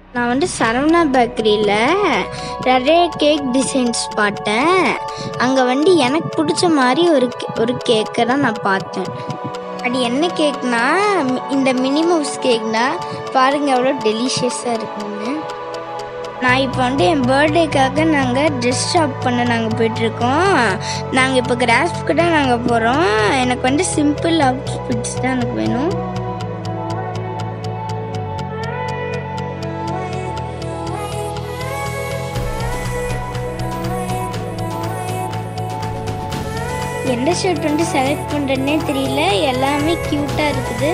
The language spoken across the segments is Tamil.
நான் வந்து சரவணா பேக்கரியில் நிறைய கேக் டிசைன்ஸ் பார்த்தேன் அங்கே வந்து எனக்கு பிடிச்ச மாதிரி ஒரு கே- ஒரு கேக்கை தான் நான் பார்த்தேன் அது என்ன கேக்னா மி- இந்த மினிமவுஸ் கேக்னா பாருங்க எவ்வளோ டெலிஷியஸாக இருக்குன்னு நான் இப்போ வந்து என் பர்த்டேக்காக நாங்கள் ட்ரெஸ் ஷாப் பண்ண நாங்கள் போயிட்டுருக்கோம் நாங்கள் இப்போ கிராஃப்க்கு தான் நாங்கள் போகிறோம் எனக்கு வந்து சிம்பிள் அவுட்ஃபிட்ஸ் தான் எனக்கு வேணும் எந்த ஷர்ட் வந்து செலக்ட் பண்ணுறதுனே தெரியல எல்லாமே க்யூட்டாக இருக்குது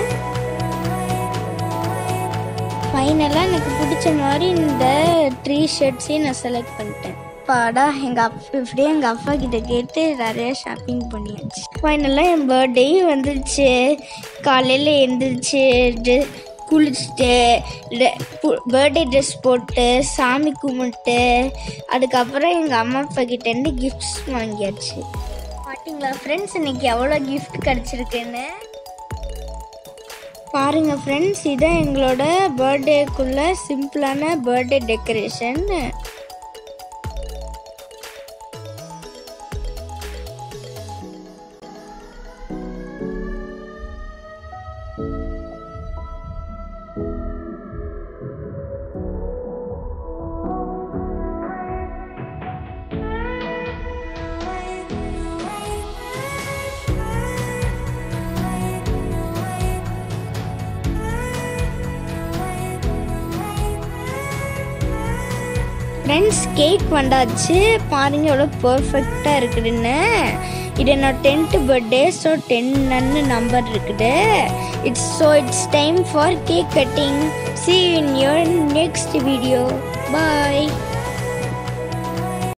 ஃபைனலாக எனக்கு பிடிச்ச மாதிரி இந்த த்ரீ ஷர்ட்ஸையும் நான் செலக்ட் பண்ணிட்டேன் பாடா எங்கள் அப்பா இப்படியே எங்கள் அப்பா கிட்ட கேட்டு நிறைய ஷாப்பிங் பண்ணியாச்சு ஃபைனலாக என் பர்த்டேயும் வந்துருச்சு காலையில் எழுந்திரிச்சு ட்ரெ- குளிச்சுட்டு பர்த்டே ட்ரெஸ் போட்டு சாமி கும்பிட்டு அதுக்கப்புறம் எங்கள் அம்மா அப்பா கிட்டேருந்து கிஃப்ட்ஸ் வாங்கியாச்சு பார்த்தீங்களா ஃப்ரெண்ட்ஸ் இன்னைக்கு எவ்வளோ கிஃப்ட் கிடச்சிருக்குன்னு பாருங்க ஃப்ரெண்ட்ஸ் இதான் எங்களோட பர்த்டேக்குள்ள சிம்பிளான பர்த்டே டெக்கரேஷன் ஃப்ரெண்ட்ஸ் கேக் வந்தாச்சு பாருங்க எவ்வளோ பர்ஃபெக்டாக இருக்குதுன்னு இது என்னோட டென்த்து பர்த்டே ஸோ டென்னு நம்பர் இருக்குது it's so it's time for cake cutting see you in your next video bye